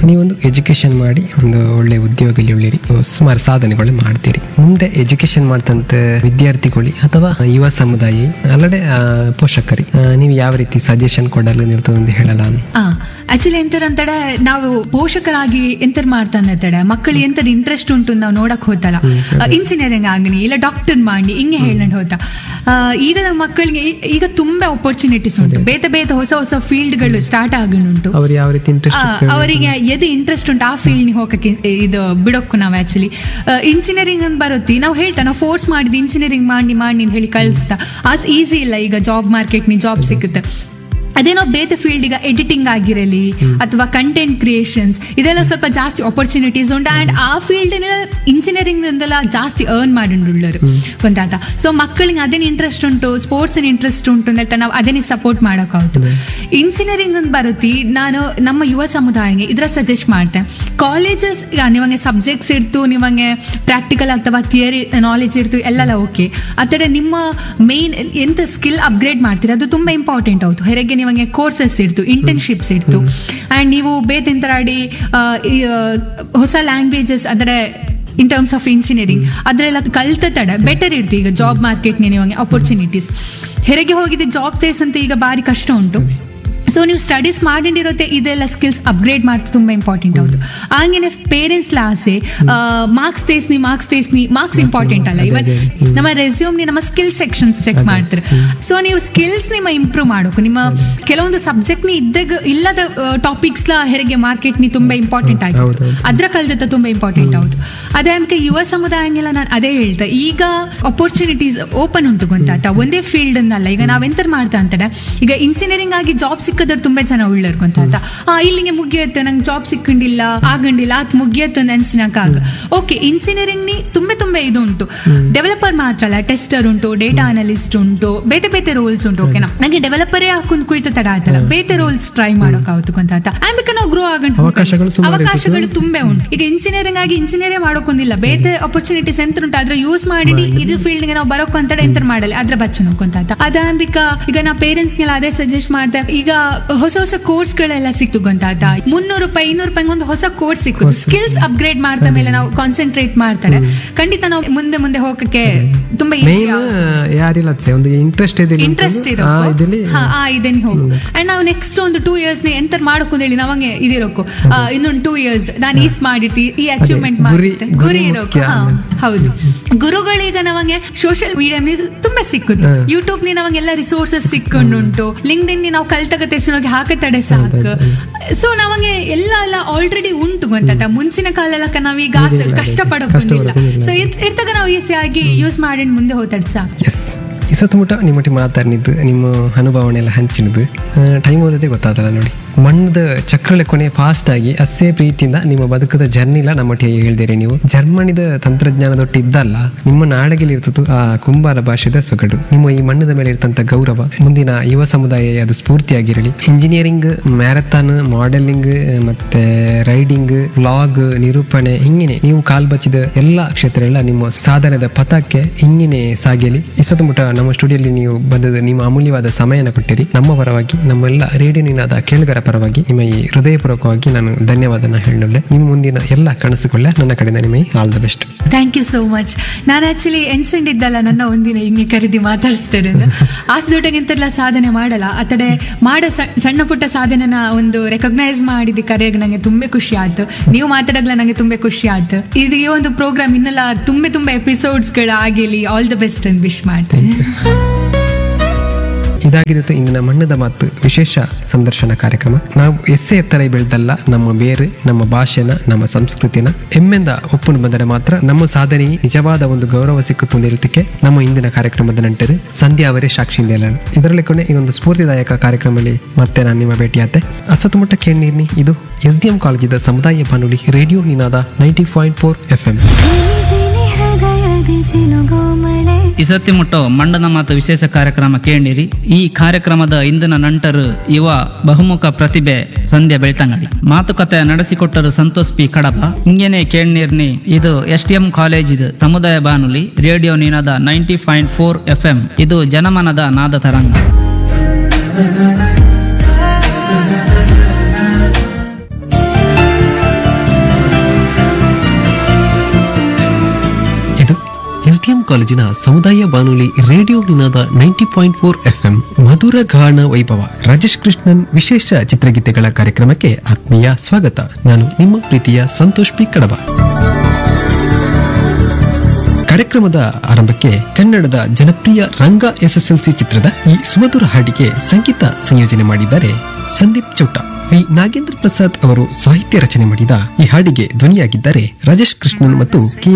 ನೀವೊಂದು ಎಜುಕೇಶನ್ ಮಾಡಿ ಒಂದು ಒಳ್ಳೆ ಉದ್ಯೋಗದಲ್ಲಿ ಉಳಿರಿ ಸುಮಾರು ಸಾಧನೆಗಳು ಮಾಡ್ತೀರಿ ಮುಂದೆ ಎಜುಕೇಶನ್ ಮಾಡ್ತಂತ ವಿದ್ಯಾರ್ಥಿಗಳು ಅಥವಾ ಯುವ ಸಮುದಾಯ ಅಲ್ಲದೆ ಆ, ಪೋಷಕರಿ ಆ, ನೀವು ಯಾವ ರೀತಿ ಸಜೆಷನ್ ಕೊಡಲು ನಿರ್ತದೆ ಅಂತ ಹೇಳಲ್ಲ ಆಕ್ಚುಲಿ ಎಂತರ ಅಂತಡೆ ನಾವು ಪೋಷಕರಾಗಿ ಎಂತರ್ ಮಾಡ್ತಾನೆ ತಡೆ ಮಕ್ಕಳು ಎಂತರ ಇಂಟ್ರೆಸ್ಟ್ ಉಂಟು ನಾವು ನೋಡಕ್ ಹೋತಲ್ಲ ಇಂಜಿನಿಯರಿಂಗ್ ಆಗನಿ ಇಲ್ಲ ಡಾಕ್ಟರ್ ಮಾಡಿ ಹಿಂಗೆ ಹೇಳಂಡ್ ಹೋತ ಆ, ಈಗದ ಮಕ್ಕಳಿಗೆ ಈ- ಈಗ ತುಂಬಾ ಅಪರ್ಚುನಿಟೀಸ್ ಉಂಟು ಬೇತೆ ಬೇತೆ ಹೊಸ ಹೊಸ ಫೀಲ್ಡ್ಗಳು ಸ್ಟಾರ್ಟ್ ಆಗನುಂಟು ಅವ್ರು ಯಾವ ರೀತಿ ಆ, ಇಂಟ್ರೆಸ್ಟ್ ಅವರಿಗೆ ಎದು ಇಂಟ್ರೆಸ್ಟ್ ಉಂಟು ಆ ಫೀಲ್ಡ್ ಹೋಗಕ್ಕೆ ಇದು ಬಿಡೋಕು ನಾವು ಆಕ್ಚುಲಿ ಇಂಜಿನಿಯರಿಂಗ್ ಅಂತ ಬರುತ್ತಿ ನಾವು ಹೇಳ್ತಾ ನಾವು ಫೋರ್ಸ್ ಮಾಡಿದ್ ಇಂಜಿನಿಯರಿಂಗ್ ಮಾಡಿ ಮಾಡಿ ಅಂತ ಹೇಳಿ ಕಳಿಸ್ತಾ ಆಸ್ ಈಸಿ ಇಲ್ಲ ಈಗ ಜಾಬ್ ಮಾರ್ಕೆಟ್ ನಿ ಜಾಬ್ ಸಿಗುತ್ತೆ ಅದೇ ನಾವು ಬೇರೆ ಫೀಲ್ಡ್ ಈಗ ಎಡಿಟಿಂಗ್ ಆಗಿರಲಿ ಅಥವಾ ಕಂಟೆಂಟ್ ಕ್ರಿಯೇಷನ್ಸ್ ಇದೆಲ್ಲ ಸ್ವಲ್ಪ ಜಾಸ್ತಿ ಆಪರ್ಚುನಿಟೀಸ್ ಉಂಟು ಅಂಡ್ ಆ ಫೀಲ್ಡ್ ಇಂಜಿನಿಯರಿಂಗ್ ಇಂದೆಲ್ಲ ಜಾಸ್ತಿ ಅರ್ನ್ ಮಾಡಿಂಡುಳ್ಳರು ಗೊತ್ತಾತ ಸೊ ಮಕ್ಕಳಿಗೆ ಅದೇನು ಇಂಟ್ರೆಸ್ಟ್ ಉಂಟು ಸ್ಪೋರ್ಟ್ಸ್ ಇಂಟ್ರೆಸ್ಟ್ ಉಂಟು ಅಂತ ಹೇಳ್ತಾ ನಾವು ಅದನ್ನೇ ಸಪೋರ್ಟ್ ಮಾಡೋಕ್ಕಾಗ್ತು ಇಂಜಿನಿಯರಿಂಗ್ ಅಂತ ಬರುತ್ತಿ ನಾನು ನಮ್ಮ ಯುವ ಸಮುದಾಯಕ್ಕೆ ಇದ್ರ ಸಜೆಸ್ಟ್ ಮಾಡ್ತೆ ಕಾಲೇಜಸ್ ನಿಮಗೆ ಸಬ್ಜೆಕ್ಟ್ಸ್ ಇರ್ತು ನಿಮಗೆ ಪ್ರಾಕ್ಟಿಕಲ್ ಅಥವಾ ಥಿಯರಿ ನಾಲೆಜ್ ಇರ್ತು ಎಲ್ಲೆಲ್ಲ ಓಕೆ ಆದರೆ ನಿಮ್ಮ ಮೇನ್ ಎಂತ ಸ್ಕಿಲ್ ಅಪ್ಗ್ರೇಡ್ ಮಾಡ್ತೀರಿ ಅದು ತುಂಬಾ ಇಂಪಾರ್ಟೆಂಟ್ ಆಯ್ತು ಹೊರಗೆ ನಿಮಗೆ ಕೋರ್ಸಸ್ ಇರ್ತು ಇಂಟರ್ನ್ಶಿಪ್ಸ್ ಇರ್ತು ಅಂಡ್ ನೀವು ಬೇತೆ ಎಂತರಾಡಿ ಆ, ಈ, ಆ, ಹೊಸ ಲ್ಯಾಂಗ್ವೇಜಸ್ ಅಂದರೆ ಇನ್ ಟರ್ಮ್ಸ್ ಆಫ್ ಇಂಜಿನಿಯರಿಂಗ್ ಅದರೆಲ್ಲ ಕಲ್ತ ತಡ ಬೆಟರ್ ಇರ್ತು ಈಗ ಜಾಬ್ ಮಾರ್ಕೆಟ್ ನಿಮಗೆ ಅಪರ್ಚುನಿಟೀಸ್ ಹೊರಗೆ ಹೋಗಿದ್ದು ಜಾಬ್ ತೇಸ್ ಅಂತ ಈಗ ಬಾರಿ ಕಷ್ಟ ಉಂಟು ಸೊ ನೀವು ಸ್ಟಡೀಸ್ ಮಾಡಿರೋತ್ತೆ ಇದೆಲ್ಲ ಸ್ಕಿಲ್ಸ್ ಅಪ್ಗ್ರೇಡ್ ಮಾಡ್ತಾ ತುಂಬಾ ಇಂಪಾರ್ಟೆಂಟ್ ಹೌದು ಹಂಗೇನೆ ಪೇರೆಂಟ್ಸ್ ಆಸೆ ಮಾರ್ಕ್ಸ್ ತೇಸ್ನಿ ಮಾರ್ಕ್ಸ್ ತೇಸ್ನಿ ಮಾರ್ಕ್ಸ್ ಇಂಪಾರ್ಟೆಂಟ್ ಅಲ್ಲ ಇವನ್ ನಮ್ಮ ರೆಸ್ಯೂಮ್ ನಮ್ಮ ಸ್ಕಿಲ್ ಸೆಕ್ಷನ್ಸ್ ಚೆಕ್ ಮಾಡ್ತಾರೆ ಸೊ ನೀವು ಸ್ಕಿಲ್ಸ್ ನಿಮ್ಮ ಇಂಪ್ರೂವ್ ಮಾಡೋಕು ನಿಮ್ಮ ಕೆಲವೊಂದು ಸಬ್ಜೆಕ್ಟ್ ನಿ ಇದ್ದಾಗ ಇಲ್ಲದ ಟಾಪಿಕ್ಸ್ ಲ ಹೆರಿಗೆ ಮಾರ್ಕೆಟ್ ನಿ ತುಂಬಾ ಇಂಪಾರ್ಟೆಂಟ್ ಆಗಿದೆ ಹೌದು, ಹೌದು. ಅದ್ರ ಕಲ್ದತ್ತ ತುಂಬಾ ಇಂಪಾರ್ಟೆಂಟ್ ಹೌದು ಅದೇ ಅನ್ಕೆ ಯುವ ಸಮುದಾಯನೆಲ್ಲ ನಾನು ಅದೇ ಹೇಳ್ತೆ ಈಗ ಅಪರ್ಚುನಿಟೀಸ್ ಓಪನ್ ಉಂಟು ಗೊತ್ತಾತ ಒಂದೇ ಫೀಲ್ಡ್ ಅನ್ನಲ್ಲ ಈಗ ನಾವೆಂತ ಮಾಡ್ತಾ ಅಂತಾರೆ ಈಗ ಇಂಜಿನಿಯರಿಂಗ್ ಆಗಿ ಜಾಬ್ ಸಿಕ್ಕದ್ರ ತುಂಬಾ ಜನ ಉಳ್ಳರ್ ಗೊತ್ತಾತ ಆ ಇಲ್ಲಿಗೆ ಮುಗಿಯತ್ತೆ ನಂಗೆ ಜಾಬ್ ಸಿಕ್ಕಂಡಿಲ್ಲ ಆಗಂಡಿಲ್ಲ ಅತ್ ಮುಗಿಯತ್ತೆ ಅನ್ಸಿನಕ್ಕಾಗ ಓಕೆ ಇಂಜಿನಿಯರಿಂಗ್ ನಿ ತುಂಬಾ ತುಂಬಾ ಇದು ಉಂಟು ಡೆವಲಪರ್ ಮಾತ್ರ ಅಲ್ಲ ಟೆಸ್ಟರ್ ಉಂಟು ಡೇಟಾ ಅನಲಿಸ್ಟ್ ಉಂಟು ಬೇತೆ ಬೇತೆ ರೋಲ್ಸ್ ಉಂಟು ಓಕೆನಾ ನಂಗೆ ಡೆವಲಪರೇ ಹಾಕೊಂಡ್ ಕುಳಿತ ತಡ ಆಯ್ತಲ್ಲ ಬೇತೆ ರೋಲ್ಸ್ ಟ್ರೈ ಮಾಡೋಕ್ಕಾಗುತ್ತೆ ಗೊತ್ತಾತ ಆಮೇಲೆ ನಾವು ಗ್ರೋ ಆಗಂಟು ಅವಕಾಶಗಳು ಸುಮಾರು ಇರ್ತದೆ. ಅವಕಾಶಗಳು ತುಂಬಾ ಉಂಟು ಈಗ ಇಂಜಿನಿಯರಿಂಗ್ ಆಗಿ ಇಂಜಿನಿಯರಿಂಗ್ ಮಾಡೋಕೊಂದಿಲ್ಲ ಬೇರೆ ಅಪರ್ಚುನಿಟೀಸ್ ಎಂತ ಉಂಟು ಅದ್ರ ಯೂಸ್ ಮಾಡಿ ಇದು ಫೀಲ್ಡ್ ಗೆ ನಾವು ಬರೋಕ್ ಅಂತ ಎಂತ ಮಾಡಲ್ಲ ಅದ್ರ ಬಚ್ಚ ನೋಡ್ಕೊಂತ ಅದಾಂಬಿಕ ಈಗ ನಾ ಪೇರೆಂಟ್ಸ್ ಗೆಲ್ಲ ಅದೇ ಸಜೆಸ್ಟ್ ಮಾಡ್ದೆ ಈಗ ಹೊಸ ಹೊಸ ಕೋರ್ಸ್ ಗಳೆಲ್ಲ ಸಿಕ್ತು ಗೊತ್ತಾತ ಮುನ್ನೂರು ರೂಪಾಯಿ ಇನ್ನೂರು ರೂಪಾಯಿ ಒಂದು ಹೊಸ ಕೋರ್ಸ್ ಸಿಕ್ಕು ಸ್ಕಿಲ್ಸ್ ಅಪ್ಗ್ರೇಡ್ ಮಾಡ್ತಾ ಮೇಲೆ ನಾವು ಕಾನ್ಸಂಟ್ರೇಟ್ ಮಾಡ್ತಾರೆ ಖಂಡಿತ ನಾವು ಮುಂದೆ ಮುಂದೆ ಹೋಗಕ್ಕೆ ತುಂಬಾ ಈಸಿ ಮೇನ್ ಯಾರಿಲ್ಲ ಅದ್ಸೆ, ಒಂದು ಇಂಟ್ರೆಸ್ಟ್ ಇದೆ ಇಂಟ್ರೆಸ್ಟ್ ಇರೋ ಇದಲ್ಲಿ ಹಾ ಇದನ್ನ ಹೋಗು ಅಂಡ್ ನಾವು ನೆಕ್ಸ್ಟ್ ಒಂದು ಟೂ ಇಯರ್ಸ್ ಎಂತ ಮಾಡ್ಕೊಂಡು ಹೇಳಿ ನಮಗೆ ಇದಿರೋಕು ಆ, ಇನ್ನೊಂದು ಟೂ ಇಯರ್ಸ್ ನಾನು ಈಸ್ ಮಾಡಿರ್ತಿ ಈ ಅಚೀವ್ಮೆಂಟ್ ಗುರಿ- ಮಾಡುತ್ತೆ ಗುರಿ ಗುರಿ ಇರೋಕು ಮುಖ್ಯ. ಹಾ ಹೌದು ಗುರುಗಳೀಗ ನಮಗೆ ಸೋಷಿಯಲ್ ಮೀಡಿಯಾ ತುಂಬಾ ಸಿಕ್ಕುದು ಹ್ಮ್. ಯೂಟ್ಯೂಬ್ ನಿ ನಮಗೆಲ್ಲ ರಿಸೋರ್ಸಸ್ ಸಿಕ್ಕೊಂಡುಂಟು ಲಿಂಕ್ಡ್ ಇನ್ ನಾವು ಕಲ್ತಗತ್ತೆ ಸುನೋಗಿ ಹಾಕತಡೆ ಸಾಕು ಸೊ ನಮಗೆ ಎಲ್ಲ ಎಲ್ಲ ಆಲ್ರೆಡಿ ಉಂಟು ಗೊತ್ತಾತ ಮುಂಚಿನ ಕಾಲೆಲ್ಲ ನಾವೀಗ ಆಸೆ ಕಷ್ಟ ಪಡೋಕೊಂಡಿಲ್ಲ ಕಷ್ಟಪಡೋಕ್ಕಿಲ್ಲ. ಸೊ ಇರ್ತಾಗ ನಾವು ಈಸಿಯಾಗಿ ಯೂಸ್ ಮಾಡಿ ಮುಂದೆ ಹೋತಾಡ್ ಸಾಕು ಎಸ್ ಈ ಸುತ್ತಮುತ್ತ ನಿಮ್ಮೊಟ್ಟಿಗೆ ಮಾತಾಡಿದ್ದು ನಿಮ್ಮ ಅನುಭವನೆ ಎಲ್ಲ ಹಂಚಿನದು ಟೈಮ್ ಓದೋದೇ ಗೊತ್ತಾದಲ್ಲ ನೋಡಿ ಮಣ್ಣದ ಚಕ್ರಳೆ ಕೊನೆ ಫಾಸ್ಟ್ ಆಗಿ ಅಷ್ಟೇ ಪ್ರೀತಿಯಿಂದ ನಿಮ್ಮ ಬದುಕದ ಜರ್ನಿಲ ನಮ್ಮೊಟ್ಟಿಗೆ ಹೇಳ್ದಿರಿ ನೀವು ಜರ್ಮನಿದ ತಂತ್ರಜ್ಞಾನದೊಟ್ಟು ಇದ್ದಲ್ಲ ನಿಮ್ಮ ನಾಡಗಿಲಿ ಇರ್ತದ್ದು ಆ ಕುಂಬಾರ ಭಾಷೆದ ಸೊಗಡು ನಿಮ್ಮ ಈ ಮಣ್ಣದ ಮೇಲೆ ಇರ್ತಂತ ಗೌರವ ಮುಂದಿನ ಯುವ ಸಮುದಾಯ ಅದು ಸ್ಫೂರ್ತಿಯಾಗಿರಲಿ ಇಂಜಿನಿಯರಿಂಗ್ ಮ್ಯಾರಥಾನ್ ಮಾಡೆಲಿಂಗ್ ಮತ್ತೆ ರೈಡಿಂಗ್ ವ್ಲಾಗ್ ನಿರೂಪಣೆ ಹಿಂಗಿನೇ ನೀವು ಕಾಲ್ ಬಚ್ಚಿದ ಎಲ್ಲ ಕ್ಷೇತ್ರಗಳ ನಿಮ್ಮ ಸಾಧನದ ಪಥಕ್ಕೆ ಹಿಂಗಿನೇ ಸಾಗಿಲಿ ಈ ಸುತ್ತಮುತ್ತ ನಮ್ಮ ಸ್ಟುಡಿಯೋಲಿ ನೀವು ಬಂದದ ನಿಮ್ಮ ಅಮೂಲ್ಯವಾದ ಸಮಯನ ಕೊಟ್ಟಿರಿ ನಮ್ಮ ಪರವಾಗಿ ನಮ್ಮೆಲ್ಲ ರೇಡಿಯೋ ನಿನಾದ ಕೇಳುಗರ ಪರವಾಗಿ ನಿಮ್ಮ ಈ ಹೃದಯಪೂರ್ವಕವಾಗಿ ನಾನು ಧನ್ಯವಾದನ ಹೇಳಲೆ ನಿಮ್ಮ ಮುಂದಿನ ಎಲ್ಲ ಕನಸುಗಳೇ ನನ್ನ ಕಡೆಯಿಂದ ನಿಮಗೆ all the best thank you so much ನಾನು ಆಕ್ಚುಲಿ ಎನ್ಸಂಡಿದ್ದಲ್ಲ ನನ್ನ ಒಂದಿನ ಹಿಂಗೆ ಕರೆದಿ ಮಾತಾಡಿಸ್ತೇನೆ ಆಸ್ ದೊಡ್ಡಗಿಂತೆಲ್ಲ ಸಾಧನೆ ಮಾಡಲ್ಲ ಆತಡೆ ಮಾಡೋ ಸ- ಸಣ್ಣ ಪುಟ್ಟ ಸಾಧನೆನ ಒಂದು ರೆಕಗ್ನೈಸ್ ಮಾಡಿದ ಕರೆಯಾಗ ನಂಗೆ ತುಂಬಾ ಖುಷಿ ಆಯ್ತು ನೀವು ಮಾತಾಡಗ್ಲ ನಂಗೆ ತುಂಬಾ ಖುಷಿ ಆಯ್ತು ಇದು ಈ ಒಂದು ಪ್ರೋಗ್ರಾಮ್ ಇನ್ನೆಲ್ಲ ತುಂಬಾ ತುಂಬಾ ಎಪಿಸೋಡ್ಸ್ ಗಳು ಆಗಿಲಿ ಆಲ್ ದ ಬೆಸ್ಟ್ ಅಂತ ವಿಶ್ ಮಾಡ್ತೇನೆ ಇದಾಗಿರುತ್ತೆ ಇಂದಿನ ಮಣ್ಣದ ಮಾತು ವಿಶೇಷ ಸಂದರ್ಶನ ಕಾರ್ಯಕ್ರಮ ನಾವು ಎಸ್ಸೆ ಎತ್ತರ ಬೆಳೆದಲ್ಲ ನಮ್ಮ ಬೇರು ನಮ್ಮ ಭಾಷೆನ ನಮ್ಮ ಸಂಸ್ಕೃತಿನ ಹೆಮ್ಮೆಂದ ಒಪ್ಪುನು ಬಂದರೆ ಮಾತ್ರ ನಮ್ಮ ಸಾಧನೆ ನಿಜವಾದ ಒಂದು ಗೌರವ ಸಿಕ್ಕುತ್ತೆ ಅಂತ ಹೇಳ್ತಿಕ್ಕೆ ನಮ್ಮ ಇಂದಿನ ಕಾರ್ಯಕ್ರಮದ ನಂಟರು ಸಂಧ್ಯಾ ಅವರೇ ಸಾಕ್ಷಿಯಿಂದ ಎಲ್ಲ ಇದರಲ್ಲಿ ಕೊನೆ ಇನ್ನೊಂದು ಸ್ಫೂರ್ತಿದಾಯಕ ಕಾರ್ಯಕ್ರಮದಲ್ಲಿ ಮತ್ತೆ ನಾನು ನಿಮ್ಮ ಭೇಟಿಯಾತೆ ಅಸತುಮುಟ್ಟ ಕೇಳಿರ್ನಿ ಇದು ಎಸ್ ಡಿ ಎಂ ಕಾಲೇಜಿದ ಸಮುದಾಯ ಬಾನುಲಿ radio Ninada ninety point four F M ಜಿನಿ ಹೃದಯದಿ ಜಿನುಗೋಮಳೆ ಇಸತ್ತಿ ಮುಟ್ಟೋ ಮಂಡನ ಮಾತು ವಿಶೇಷ ಕಾರ್ಯಕ್ರಮ ಕೇಳಿರಿ ಈ ಕಾರ್ಯಕ್ರಮದ ಇಂದಿನ ನಂಟರು ಯುವ ಬಹುಮುಖ ಪ್ರತಿಭೆ ಸಂಧ್ಯಾ ಬೆಳ್ತಂಗಡಿ ಮಾತುಕತೆ ನಡೆಸಿಕೊಟ್ಟರು ಸಂತೋಷ್ ಪಿ ಕಡಪ ಹಿಂಗೇನೆ ಕೇಳ್ನೀರ್ನಿ ಇದು ಎಸ್ ಟಿ ಎಂ ಕಾಲೇಜ್ ಇದು ಸಮುದಾಯ ಬಾನುಲಿ radio Ninada ninety point four F M ಇದು ಜನಮನದ ನಾದ ತರಂಗ ಕಾಲೇಜಿನ ಸಮುದಾಯ ಬಾನುಲಿ radio Ninada ninety point four FM ಮಧುರ ಗಾನ ವೈಭವ ರಾಜೇಶ್ ಕೃಷ್ಣನ್ ವಿಶೇಷ ಚಿತ್ರಗೀತೆಗಳ ಕಾರ್ಯಕ್ರಮಕ್ಕೆ ಆತ್ಮೀಯ ಸ್ವಾಗತ ನಾನು ನಿಮ್ಮ ಪ್ರೀತಿಯ ಸಂತೋಷ್ ಪಿ ಕಡಬ ಕಾರ್ಯಕ್ರಮದ ಆರಂಭಕ್ಕೆ ಕನ್ನಡದ ಜನಪ್ರಿಯ ರಂಗ ಎಸ್ಎಸ್ಎಲ್ಸಿ ಚಿತ್ರದ ಈ ಸುಮಧುರ ಹಾಡಿಗೆ ಸಂಗೀತ ಸಂಯೋಜನೆ ಮಾಡಿದ್ದಾರೆ ಸಂದೀಪ್ ಚೌಟ ವಿ ನಾಗೇಂದ್ರ ಪ್ರಸಾದ್ ಅವರು ಸಾಹಿತ್ಯ ರಚನೆ ಮಾಡಿದ ಈ ಹಾಡಿಗೆ ಧ್ವನಿಯಾಗಿದ್ದಾರೆ ರಾಜೇಶ್ ಕೃಷ್ಣನ್ ಮತ್ತು ಕೆ